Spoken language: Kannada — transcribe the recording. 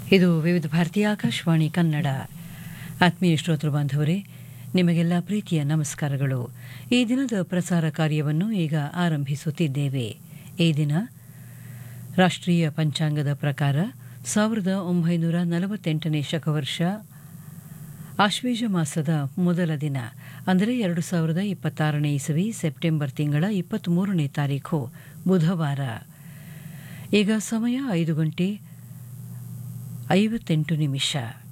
ಇದು ವಿವಿಧ ಭಾರತೀಯ ಆಕಾಶವಾಣಿ ಕನ್ನಡ ಆತ್ಮೀಯ ಶ್ರೋತೃ ಬಾಂಧವರೇ ನಿಮಗೆಲ್ಲ ಪ್ರೀತಿಯ ನಮಸ್ಕಾರಗಳು ಈ ದಿನದ ಪ್ರಸಾರ ಕಾರ್ಯವನ್ನು ಈಗ ಆರಂಭಿಸುತ್ತಿದ್ದೇವೆ ಈ ದಿನ ರಾಷ್ಟ್ರೀಯ ಪಂಚಾಂಗದ ಪ್ರಕಾರ ಸಾವಿರದ ಒಂಬೈನೂರ ನಲವತ್ತೆಂಟನೇ ಶಕವರ್ಷ ಆಶ್ವೇಜ ಮಾಸದ ಮೊದಲ ದಿನ ಅಂದರೆ ಎರಡು ಸಾವಿರದ ಇಪ್ಪತ್ತಾರನೇ ಇಸವಿ ಸೆಪ್ಟೆಂಬರ್ ತಿಂಗಳ ಇಪ್ಪತ್ತ್ಮೂರನೇ ತಾರೀಖು ಬುಧವಾರ ಈಗ ಸಮಯ ಐದು ಗಂಟೆ ಐವತ್ತೆಂಟು ನಿಮಿಷ